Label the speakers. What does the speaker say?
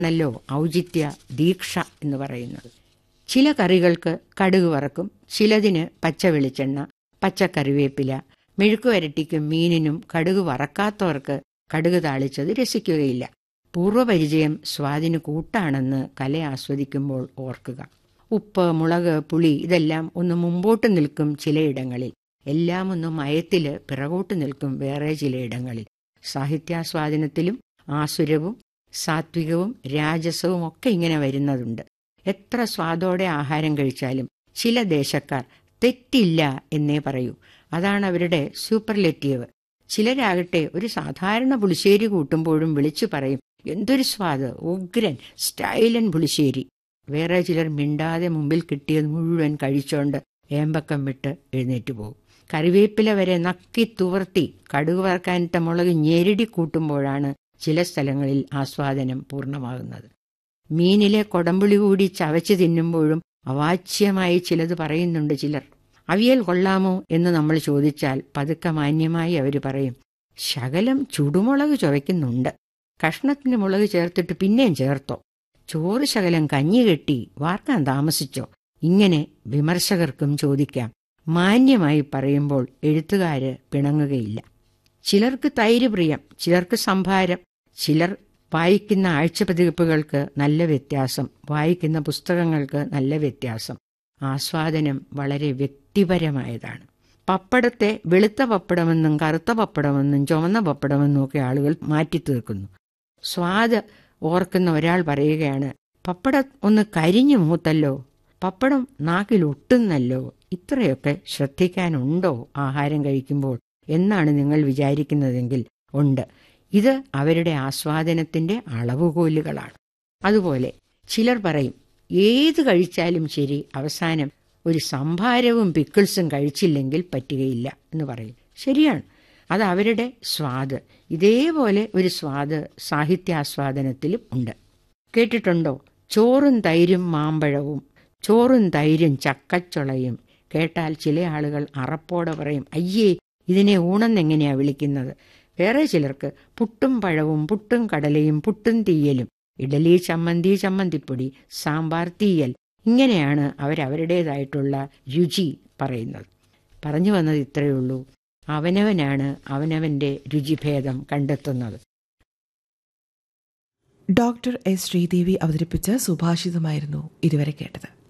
Speaker 1: നല്ലോ ഔചിത്യ ദീക്ഷ എന്ന് പറയുന്നത് ചില കറികൾക്ക് കടുക് വറക്കും ചിലതിന് പച്ച വെളിച്ചെണ്ണ പച്ചക്കറിവേപ്പില മെഴുക്ക് വരട്ടിക്കും മീനിനും കടുക് വറക്കാത്തവർക്ക് കടുക് താളിച്ചത് രസിക്കുകയില്ല പൂർവ്വപരിചയം സ്വാദിന് കൂട്ടാണെന്ന് കല ആസ്വദിക്കുമ്പോൾ ഓർക്കുക ഉപ്പ് മുളക് പുളി ഇതെല്ലാം ഒന്ന് മുമ്പോട്ട് നിൽക്കും ചിലയിടങ്ങളിൽ എല്ലാം ഒന്ന് മയത്തില് പിറകോട്ട് നിൽക്കും വേറെ ചിലയിടങ്ങളിൽ സാഹിത്യാസ്വാദനത്തിലും ആസുരവും സാത്വികവും രാജസവും ഒക്കെ ഇങ്ങനെ വരുന്നതുണ്ട് എത്ര സ്വാദോടെ ആഹാരം കഴിച്ചാലും ചില ദേശക്കാർ തെറ്റില്ല എന്നേ പറയൂ അതാണ് അവരുടെ സൂപ്പർലെറ്റീവ് ചിലരാകട്ടെ ഒരു സാധാരണ പുളിശ്ശേരി കൂട്ടുമ്പോഴും വിളിച്ചു പറയും എന്തൊരു സ്വാദ് ഉഗ്രൻ സ്റ്റൈലൻ പുളിശ്ശേരി വേറെ ചിലർ മിണ്ടാതെ മുമ്പിൽ കിട്ടിയത് മുഴുവൻ കഴിച്ചോണ്ട് ഏമ്പക്കം വിട്ട് എഴുന്നേറ്റ് പോകും കറിവേപ്പില വരെ നക്കി തുവർത്തി കടുക് വറക്കാനിട്ട മുളക് ഞെരടി കൂട്ടുമ്പോഴാണ് ചില സ്ഥലങ്ങളിൽ ആസ്വാദനം പൂർണ്ണമാകുന്നത് മീനിലെ കൊടമ്പുളി കൂടി ചവച്ച് തിന്നുമ്പോഴും അവാച്യമായി ചിലത് പറയുന്നുണ്ട് ചിലർ അവിയൽ കൊള്ളാമോ എന്ന് നമ്മൾ ചോദിച്ചാൽ പതുക്കെ മാന്യമായി അവർ പറയും ശകലം ചുടുമുളക് ചുവയ്ക്കുന്നുണ്ട് കഷ്ണത്തിന് മുളക് ചേർത്തിട്ട് പിന്നെയും ചേർത്തോ ചോറ് ശകലം കഞ്ഞി കെട്ടി വാർക്കാൻ താമസിച്ചോ ഇങ്ങനെ വിമർശകർക്കും ചോദിക്കാം മാന്യമായി പറയുമ്പോൾ എഴുത്തുകാര് പിണങ്ങുകയില്ല ചിലർക്ക് തൈര് പ്രിയം ചിലർക്ക് സംഭാരം ചിലർ വായിക്കുന്ന ആഴ്ചപതിപ്പുകൾക്ക് നല്ല വ്യത്യാസം വായിക്കുന്ന പുസ്തകങ്ങൾക്ക് നല്ല വ്യത്യാസം ആസ്വാദനം വളരെ വ്യക്തിപരമായതാണ് പപ്പടത്തെ വെളുത്ത പപ്പടമെന്നും കറുത്ത പപ്പടമെന്നും ചുവന്ന പപ്പടമെന്നും ഒക്കെ ആളുകൾ മാറ്റി തീർക്കുന്നു സ്വാദ് ഓർക്കുന്ന ഒരാൾ പറയുകയാണ് പപ്പടം ഒന്ന് കരിഞ്ഞു മൂത്തല്ലോ പപ്പടം നാക്കിൽ ഒട്ടുന്നല്ലോ ഇത്രയൊക്കെ ശ്രദ്ധിക്കാനുണ്ടോ ആഹാരം കഴിക്കുമ്പോൾ എന്നാണ് നിങ്ങൾ വിചാരിക്കുന്നതെങ്കിൽ ഉണ്ട് ഇത് അവരുടെ ആസ്വാദനത്തിന്റെ അളവുകോലുകളാണ് അതുപോലെ ചിലർ പറയും ഏത് കഴിച്ചാലും ശരി അവസാനം ഒരു സംഭാരവും പിക്കിൾസും കഴിച്ചില്ലെങ്കിൽ പറ്റുകയില്ല എന്ന് പറയും ശരിയാണ് അത് അവരുടെ സ്വാദ് ഇതേപോലെ ഒരു സ്വാദ് സാഹിത്യാസ്വാദനത്തിലും ഉണ്ട് കേട്ടിട്ടുണ്ടോ ചോറും തൈരും മാമ്പഴവും ചോറും തൈരും ചക്കച്ചുളയും കേട്ടാൽ ചില ആളുകൾ അറപ്പോടെ പറയും അയ്യേ ഇതിനെ ഊണെന്നെങ്ങനെയാ വിളിക്കുന്നത് വേറെ ചിലർക്ക് പുട്ടും പഴവും പുട്ടും കടലയും പുട്ടും തീയലും ഇഡലി ചമ്മന്തി ചമ്മന്തിപ്പൊടി സാമ്പാർ തീയൽ ഇങ്ങനെയാണ് അവരവരുടേതായിട്ടുള്ള രുചി പറയുന്നത് പറഞ്ഞു വന്നത് ഇത്രയേ ഉള്ളൂ അവനവനാണ് അവനവന്റെ രുചിഭേദം കണ്ടെത്തുന്നത്
Speaker 2: ഡോക്ടർ എസ് ശ്രീദേവി അവതരിപ്പിച്ച സുഭാഷിതമായിരുന്നു ഇതുവരെ കേട്ടത്